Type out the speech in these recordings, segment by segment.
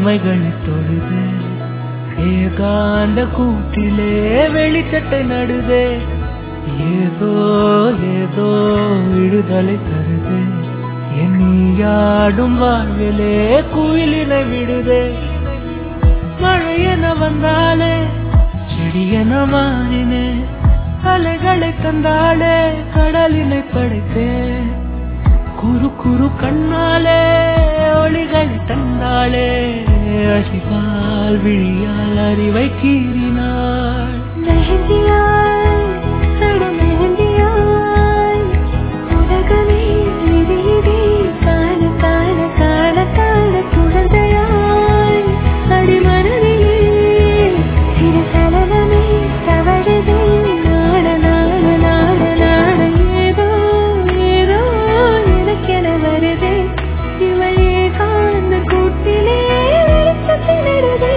இமைகளை தொழுது ஏகாந்த கூட்டிலே வெளிச்சட்டை நடுதே ஏதோ ஏதோ விடுதலை தருது எண்ணியாடும் வாழ்விலே குயிலினை விடுதே மழை என வந்தாலே செடி என மாறினே அலைகளை தந்தாளே கடலினை படைத்தேன் குறு குறு கண்ணாலே ஒளிகள் தந்தாளே அசிவால் விழியால் அறிவை கீறினாள் மெஹந்தியாய் அட மெஹந்தியாய் உலகமே விதியிலே காண காண காண காண குழந்தையாய் அடிமனதிலே சிறு சலனமே தவறுதே நாட நாட நாட நாட ஏதோ ஏதோ எனக்கென வருதே இவள் ஏகாந்த கூட்டிலே வெளிச்சத்தினிடுதே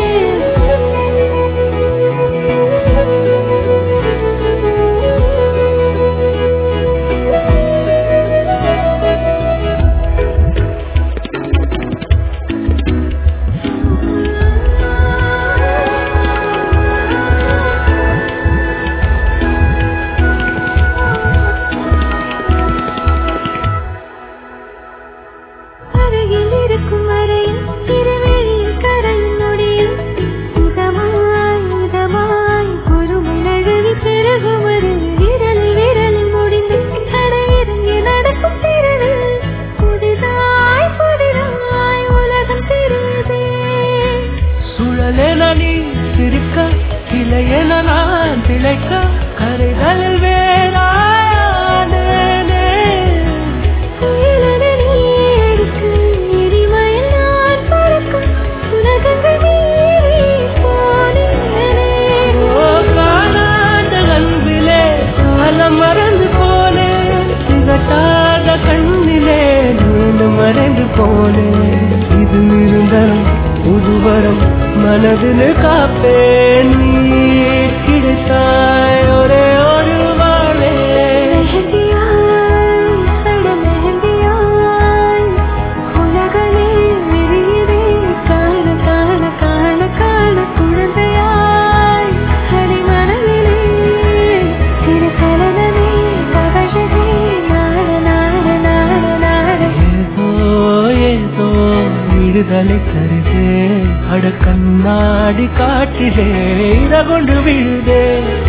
அருகில் இருக்கும் அறையில் இருவெளியில் கரையும் நொடியில் இதமாய் இதமாய் பொறுமை நழுவி பெருகும் ஒரு விரலில் விரலில் முடிந்து தடையிறங்கி நடக்கும் திறனில் புதிதாய் புதிதாய் உலகம் தெரியுதே சுழலென நீ சிரிக்க கிளையென நான் திளைக்க கரைதலில் வேறாயானேனே புயலென நீ எடுக்க எரிமயில் நான் பறக்க உலகங்கள் மீறி போனேனே ஓ காணாத அன்பிலே காலம் மறந்து போனே திகட்டாத கண்ணிலே நீண்டு மறைந்து போனே இது நிரந்தரம் புதுவரம் மனதில் காப்பேன் நீ கிடைத்தாய் ஒரே ஒரு வாழே மெஹந்தியாய் அட மெஹந்தியாய் உலகமே விரியுதே காண காண காண காண குழந்தையாய் அடி மனதிலே சிறு சலனமே தவழதே நாட நாட நாட நாட ஏதோ ஏதோ விடுதலை தருதே அட கண்ணாடி காற்றிலே இரகொண்டு விழுதே